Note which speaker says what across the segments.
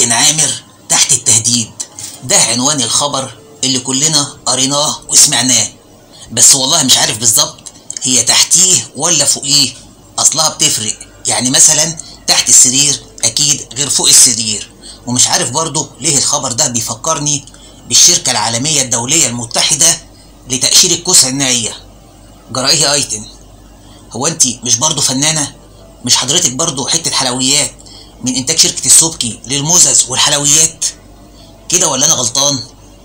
Speaker 1: ايتن عامر تحت التهديد ده عنوان الخبر اللي كلنا قريناه وسمعناه بس والله مش عارف بالظبط هي تحتيه ولا فوقيه اصلها بتفرق يعني مثلا تحت السرير اكيد غير فوق السرير ومش عارف برضه ليه الخبر ده بيفكرني بالشركة العالمية الدولية المتحدة لتأشير الكسر النائية جرائيه ايتن هو انت مش برضه فنانة مش حضرتك برضه حتة حلويات من انتاج شركة السبكي للمزز والحلويات كده ولا انا غلطان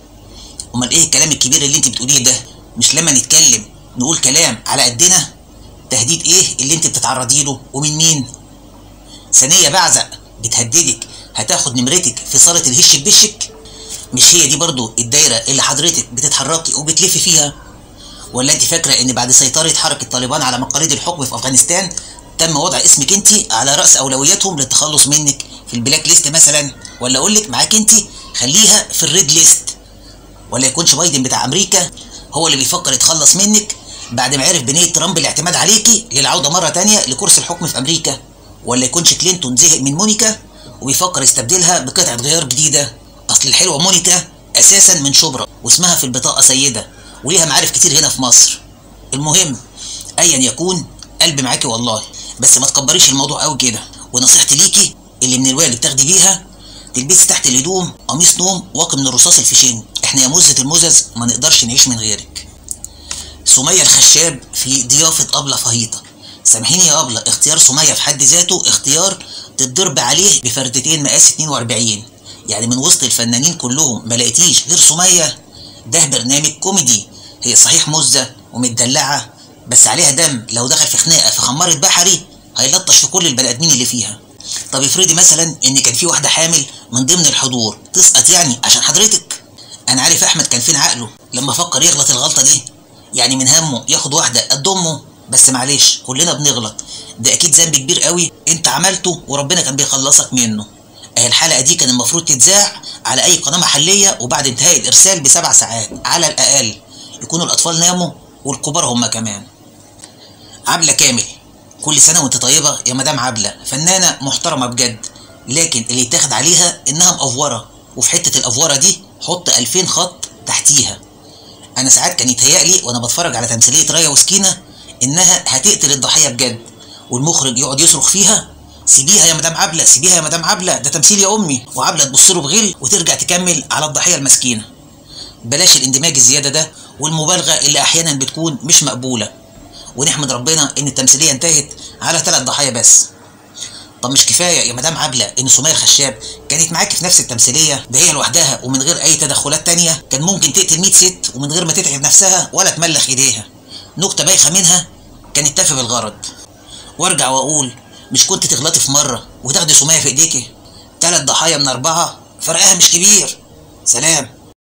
Speaker 1: امال ايه الكلام الكبير اللي انت بتقوليه ده مش لما نتكلم نقول كلام على قدنا تهديد ايه اللي انت بتتعرضي له ومن مين ثانية بعزق بتهددك هتاخد نمرتك في صالة الهش بشك مش هي دي برضو الدايرة اللي حضرتك بتتحركي وبتلفي فيها ولا انت فاكرة ان بعد سيطرة حركة طالبان على مقاليد الحكم في افغانستان تم وضع اسمك انت على رأس اولوياتهم للتخلص منك في البلاك ليست مثلا ولا اقول لك معاك انت خليها في الريد ليست ولا يكونش بايدن بتاع امريكا هو اللي بيفكر يتخلص منك بعد ما عرف بنية ترامب الاعتماد عليكي للعودة مرة تانية لكرسي الحكم في امريكا ولا يكونش كلينتون زهق من مونيكا وبيفكر يستبدلها بقطعة غيار جديدة اصل الحلوة مونيكا اساسا من شبرا واسمها في البطاقة سيدة وليها معارف كتير هنا في مصر المهم ايا يكون قلبي معاكي والله بس ما تكبريش الموضوع قوي كده ونصيحتي ليكي اللي من الواجب تاخدي بيها تلبسي تحت الهدوم قميص نوم واقي من الرصاص الفشين احنا يا مزة المزز ما نقدرش نعيش من غيرك سمية الخشاب في ضيافة أبلة فهيطة سامحيني يا أبلة اختيار سمية في حد ذاته اختيار تتضرب عليه بفردتين مقاس 42 يعني من وسط الفنانين كلهم ما لقيتيش غير سمية ده برنامج كوميدي هي صحيح مزة ومتدلعة بس عليها دم لو دخل في خناقة في خمارة بحري هيلطش في كل البني آدمين اللي فيها طب افرضي مثلا ان كان في واحدة حامل من ضمن الحضور تسقط يعني عشان حضرتك انا عارف احمد كان فين عقله لما فكر يغلط الغلطة دي يعني من همه ياخد واحدة قد امه بس معلش كلنا بنغلط ده اكيد ذنب كبير قوي انت عملته وربنا كان بيخلصك منه اهي الحلقة دي كان المفروض تتذاع على اي قناة محلية وبعد انتهاء الارسال بسبع ساعات على الاقل يكونوا الاطفال ناموا والكبار هم كمان عبلة كامل كل سنة وانت طيبة يا مدام عبلة فنانة محترمة بجد لكن اللي يتاخد عليها انها مأفورة وفي حتة الأفورة دي حط 2000 خط تحتيها انا ساعات كان يتهيألي وانا بتفرج على تمثيلية رايا وسكينة انها هتقتل الضحية بجد والمخرج يقعد يصرخ فيها سيبيها يا مدام عبلة سيبيها يا مدام عبلة ده تمثيل يا امي وعبلة تبص له بغل وترجع تكمل على الضحية المسكينة بلاش الاندماج الزيادة ده والمبالغة اللي احيانا بتكون مش مقبولة ونحمد ربنا ان التمثيلية انتهت على ثلاث ضحايا بس طب مش كفايه يا مدام عبله ان سمية الخشاب كانت معاكي في نفس التمثيليه ده هي لوحدها ومن غير اي تدخلات تانية كان ممكن تقتل 100 ست ومن غير ما تتعب نفسها ولا تملخ ايديها نكته بايخه منها كانت تافه بالغرض وارجع واقول مش كنت تغلطي في مره وتاخدي سمية في ايديكي ثلاث ضحايا من اربعه فرقها مش كبير سلام